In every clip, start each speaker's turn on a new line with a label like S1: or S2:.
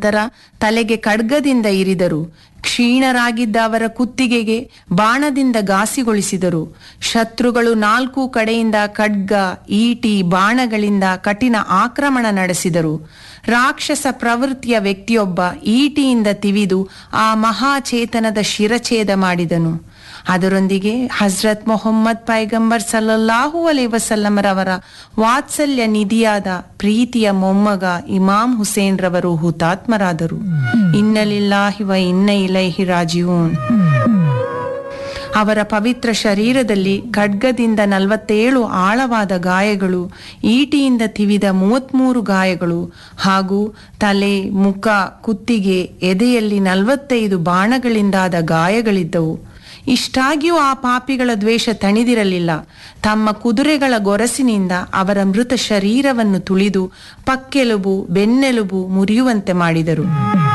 S1: ನಂತರ ತಲೆಗೆ ಖಡ್ಗದಿಂದ ಇರಿದರು ಕ್ಷೀಣರಾಗಿದ್ದ ಅವರ ಕುತ್ತಿಗೆಗೆ ಬಾಣದಿಂದ ಘಾಸಿಗೊಳಿಸಿದರು ಶತ್ರುಗಳು ನಾಲ್ಕು ಕಡೆಯಿಂದ ಖಡ್ಗ ಈಟಿ ಬಾಣಗಳಿಂದ ಕಠಿಣ ಆಕ್ರಮಣ ನಡೆಸಿದರು ರಾಕ್ಷಸ ಪ್ರವೃತ್ತಿಯ ವ್ಯಕ್ತಿಯೊಬ್ಬ ಈಟಿಯಿಂದ ತಿವಿದು ಆ ಮಹಾಚೇತನದ ಶಿರಛೇದ ಮಾಡಿದನು ಅದರೊಂದಿಗೆ ಹಜ್ರತ್ ಮೊಹಮ್ಮದ್ ಪೈಗಂಬರ್ ಸಲ್ಲಲ್ಲಾಹು ಅಲೈ ವಸಲ್ಲಮರವರ ವಾತ್ಸಲ್ಯ ನಿಧಿಯಾದ ಪ್ರೀತಿಯ ಮೊಮ್ಮಗ ಇಮಾಮ್ ಹುಸೇನ್ ರವರು ಹುತಾತ್ಮರಾದರು ಇನ್ನಲಿಲ್ಲಾಹಿ ವ ಇನ್ನ ಇಲೈಹಿ ರಾಜಿಯೂನ್ ಅವರ ಪವಿತ್ರ ಶರೀರದಲ್ಲಿ ಖಡ್ಗದಿಂದ ನಲವತ್ತೇಳು ಆಳವಾದ ಗಾಯಗಳು ಈಟಿಯಿಂದ ತಿವಿದ ಮೂವತ್ಮೂರು ಗಾಯಗಳು ಹಾಗೂ ತಲೆ ಮುಖ ಕುತ್ತಿಗೆ ಎದೆಯಲ್ಲಿ ನಲವತ್ತೈದು ಬಾಣಗಳಿಂದಾದ ಗಾಯಗಳಿದ್ದವು ಇಷ್ಟಾಗಿಯೂ ಆ ಪಾಪಿಗಳ ದ್ವೇಷ ತಣಿದಿರಲಿಲ್ಲ ತಮ್ಮ ಕುದುರೆಗಳ ಗೊರಸಿನಿಂದ ಅವರ ಮೃತ ಶರೀರವನ್ನು ತುಳಿದು ಪಕ್ಕೆಲುಬು ಬೆನ್ನೆಲುಬು ಮುರಿಯುವಂತೆ ಮಾಡಿದರು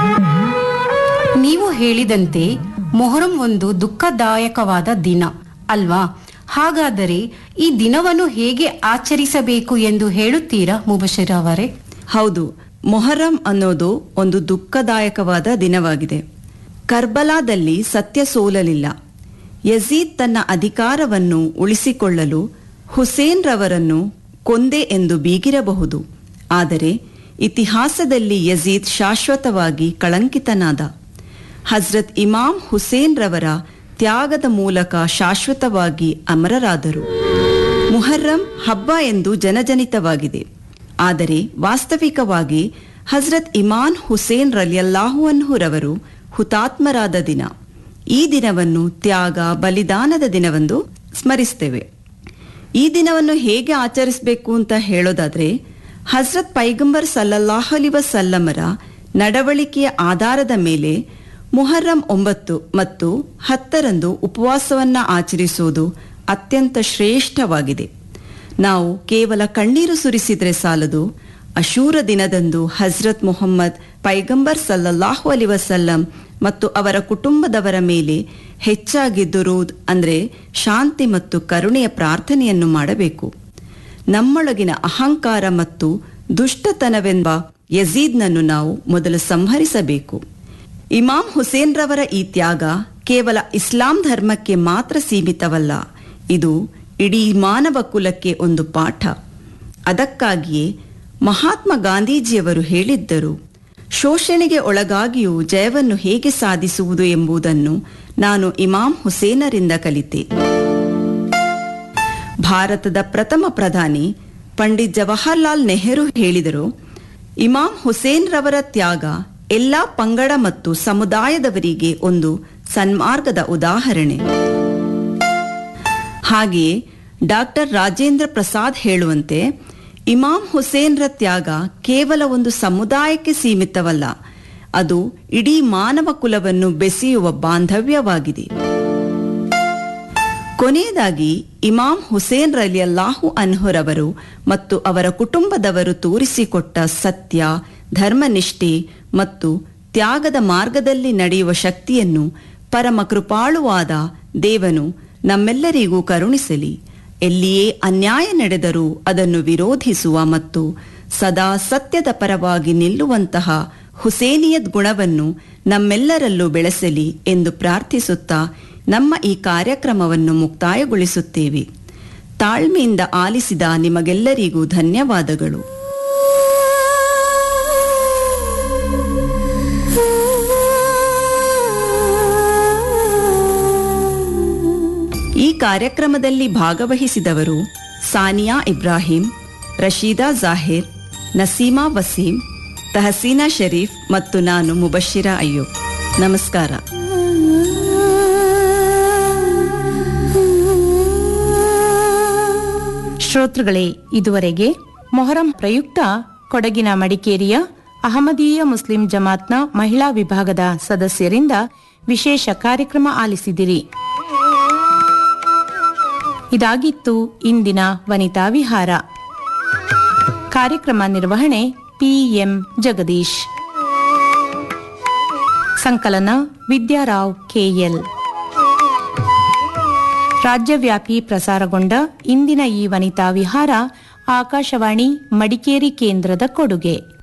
S2: ನೀವು ಹೇಳಿದಂತೆ ಮೊಹರಂ ಒಂದು ದುಃಖದಾಯಕವಾದ ದಿನ ಅಲ್ವಾ ಹಾಗಾದರೆ ಈ ದಿನವನ್ನು ಹೇಗೆ ಆಚರಿಸಬೇಕು ಎಂದು ಹೇಳುತ್ತೀರಾ ಮುಬಶಿರ್ ಅವರೇ
S3: ಹೌದು ಮೊಹರಂ ಅನ್ನೋದು ಒಂದು ದುಃಖದಾಯಕವಾದ ದಿನವಾಗಿದೆ ಕರ್ಬಲಾದಲ್ಲಿ ಸತ್ಯ ಸೋಲಲಿಲ್ಲ ಯಜೀದ್ ತನ್ನ ಅಧಿಕಾರವನ್ನು ಉಳಿಸಿಕೊಳ್ಳಲು ಹುಸೇನ್ ರವರನ್ನು ಕೊಂದೆ ಎಂದು ಬೀಗಿರಬಹುದು ಆದರೆ ಇತಿಹಾಸದಲ್ಲಿ ಯಜೀದ್ ಶಾಶ್ವತವಾಗಿ ಕಳಂಕಿತನಾದ ಹಜ್ರತ್ ಇಮಾಮ್ ಹುಸೇನ್ ರವರ ತ್ಯಾಗದ ಮೂಲಕ ಶಾಶ್ವತವಾಗಿ ಅಮರರಾದರು ಮುಹರ್ರಂ ಹಬ್ಬ ಎಂದು ಜನಜನಿತವಾಗಿದೆ ಆದರೆ ವಾಸ್ತವಿಕವಾಗಿ ಹಜ್ರತ್ ಇಮಾನ್ ಹುಸೇನ್ ರಲಿಯಲ್ಲಾಹು ಅನ್ಹುರವರು ಹುತಾತ್ಮರಾದ ದಿನ ಈ ದಿನವನ್ನು ತ್ಯಾಗ ಬಲಿದಾನದ ದಿನವೆಂದು ಸ್ಮರಿಸ್ತೇವೆ ಈ ದಿನವನ್ನು ಹೇಗೆ ಆಚರಿಸಬೇಕು ಅಂತ ಹೇಳೋದಾದ್ರೆ ಹಜ್ರತ್ ಪೈಗಂಬರ್ ಸಲ್ಲಲ್ಲಾಹು ಅಲಿ ವಸಲ್ಲಮರ ನಡವಳಿಕೆಯ ಆಧಾರದ ಮೇಲೆ ಮುಹರ್ರಂ ಒಂಬತ್ತು ಮತ್ತು ಹತ್ತರಂದು ಉಪವಾಸವನ್ನ ಆಚರಿಸುವುದು ಅತ್ಯಂತ ಶ್ರೇಷ್ಠವಾಗಿದೆ ನಾವು ಕೇವಲ ಕಣ್ಣೀರು ಸುರಿಸಿದ್ರೆ ಸಾಲದು ಅಶೂರ ದಿನದಂದು ಹಜ್ರತ್ ಮುಹಮ್ಮದ್ ಪೈಗಂಬರ್ ಸಲ್ಲಲ್ಲಾಹು ಅಲಿ ವಸಲ್ಲಂ ಮತ್ತು ಅವರ ಕುಟುಂಬದವರ ಮೇಲೆ ಹೆಚ್ಚಾಗಿ ದುರೂದ್ ಅಂದ್ರೆ ಶಾಂತಿ ಮತ್ತು ಕರುಣೆಯ ಪ್ರಾರ್ಥನೆಯನ್ನು ಮಾಡಬೇಕು ನಮ್ಮೊಳಗಿನ ಅಹಂಕಾರ ಮತ್ತು ದುಷ್ಟತನವೆಂಬ ಯಜೀದ್ನನ್ನು ನಾವು ಮೊದಲು ಸಂಹರಿಸಬೇಕು ಇಮಾಮ್ ಹುಸೇನ್ ರವರ ಈ ತ್ಯಾಗ ಕೇವಲ ಇಸ್ಲಾಂ ಧರ್ಮಕ್ಕೆ ಮಾತ್ರ ಸೀಮಿತವಲ್ಲ ಇದು ಇಡೀ ಮಾನವ ಕುಲಕ್ಕೆ ಒಂದು ಪಾಠ ಅದಕ್ಕಾಗಿಯೇ ಮಹಾತ್ಮ ಗಾಂಧೀಜಿಯವರು ಹೇಳಿದ್ದರು ಶೋಷಣೆಗೆ ಒಳಗಾಗಿಯೂ ಜಯವನ್ನು ಹೇಗೆ ಸಾಧಿಸುವುದು ಎಂಬುದನ್ನು ನಾನು ಇಮಾಮ್ ಹುಸೇನರಿಂದ ಕಲಿತೆ ಭಾರತದ ಪ್ರಥಮ ಪ್ರಧಾನಿ ಪಂಡಿತ್ ಜವಾಹರ್ಲಾಲ್ ನೆಹರು ಹೇಳಿದರು ಇಮಾಮ್ ಹುಸೇನ್ ರವರ ತ್ಯಾಗ ಎಲ್ಲಾ ಪಂಗಡ ಮತ್ತು ಸಮುದಾಯದವರಿಗೆ ಒಂದು ಸನ್ಮಾರ್ಗದ ಉದಾಹರಣೆ ಹಾಗೆಯೇ ಡಾಕ್ಟರ್ ರಾಜೇಂದ್ರ ಪ್ರಸಾದ್ ಹೇಳುವಂತೆ ಇಮಾಮ್ ಹುಸೇನ್ರ ತ್ಯಾಗ ಕೇವಲ ಒಂದು ಸಮುದಾಯಕ್ಕೆ ಸೀಮಿತವಲ್ಲ ಅದು ಇಡೀ ಮಾನವ ಕುಲವನ್ನು ಬೆಸೆಯುವ ಬಾಂಧವ್ಯವಾಗಿದೆ ಕೊನೆಯದಾಗಿ ಇಮಾಮ್ ಹುಸೇನ್ ರಲಿಯಲ್ಲಾಹು ಅನ್ಹುರವರು ಮತ್ತು ಅವರ ಕುಟುಂಬದವರು ತೋರಿಸಿಕೊಟ್ಟ ಸತ್ಯ ಧರ್ಮನಿಷ್ಠೆ ಮತ್ತು ತ್ಯಾಗದ ಮಾರ್ಗದಲ್ಲಿ ನಡೆಯುವ ಶಕ್ತಿಯನ್ನು ಪರಮ ಕೃಪಾಳುವಾದ ದೇವನು ನಮ್ಮೆಲ್ಲರಿಗೂ ಕರುಣಿಸಲಿ ಎಲ್ಲಿಯೇ ಅನ್ಯಾಯ ನಡೆದರೂ ಅದನ್ನು ವಿರೋಧಿಸುವ ಮತ್ತು ಸದಾ ಸತ್ಯದ ಪರವಾಗಿ ನಿಲ್ಲುವಂತಹ ಹುಸೇನಿಯದ್ ಗುಣವನ್ನು ನಮ್ಮೆಲ್ಲರಲ್ಲೂ ಬೆಳೆಸಲಿ ಎಂದು ಪ್ರಾರ್ಥಿಸುತ್ತಾ ನಮ್ಮ ಈ ಕಾರ್ಯಕ್ರಮವನ್ನು ಮುಕ್ತಾಯಗೊಳಿಸುತ್ತೇವೆ ತಾಳ್ಮೆಯಿಂದ ಆಲಿಸಿದ ನಿಮಗೆಲ್ಲರಿಗೂ ಧನ್ಯವಾದಗಳು ಈ ಕಾರ್ಯಕ್ರಮದಲ್ಲಿ ಭಾಗವಹಿಸಿದವರು ಸಾನಿಯಾ ಇಬ್ರಾಹಿಂ ರಶೀದಾ ಜಾಹಿರ್ ನಸೀಮಾ ವಸೀಂ ತಹಸೀನಾ ಶರೀಫ್ ಮತ್ತು ನಾನು ಮುಬಶಿರಾ ಅಯ್ಯೂಬ್ ನಮಸ್ಕಾರ
S1: ಶ್ರೋತೃಗಳೇ ಇದುವರೆಗೆ ಮೊಹರಂ ಪ್ರಯುಕ್ತ ಕೊಡಗಿನ ಮಡಿಕೇರಿಯ ಅಹಮದೀಯ ಮುಸ್ಲಿಂ ಜಮಾತ್ನ ಮಹಿಳಾ ವಿಭಾಗದ ಸದಸ್ಯರಿಂದ ವಿಶೇಷ ಕಾರ್ಯಕ್ರಮ ಆಲಿಸಿದಿರಿ ಇದಾಗಿತ್ತು ಇಂದಿನ ವನಿತಾ ವಿಹಾರ ಕಾರ್ಯಕ್ರಮ ನಿರ್ವಹಣೆ ಪಿಎಂ ಜಗದೀಶ್ ಸಂಕಲನ ವಿದ್ಯಾರಾವ್ ಕೆಎಲ್ ರಾಜ್ಯವ್ಯಾಪಿ ಪ್ರಸಾರಗೊಂಡ ಇಂದಿನ ಈ ವನಿತಾ ವಿಹಾರ ಆಕಾಶವಾಣಿ ಮಡಿಕೇರಿ ಕೇಂದ್ರದ ಕೊಡುಗೆ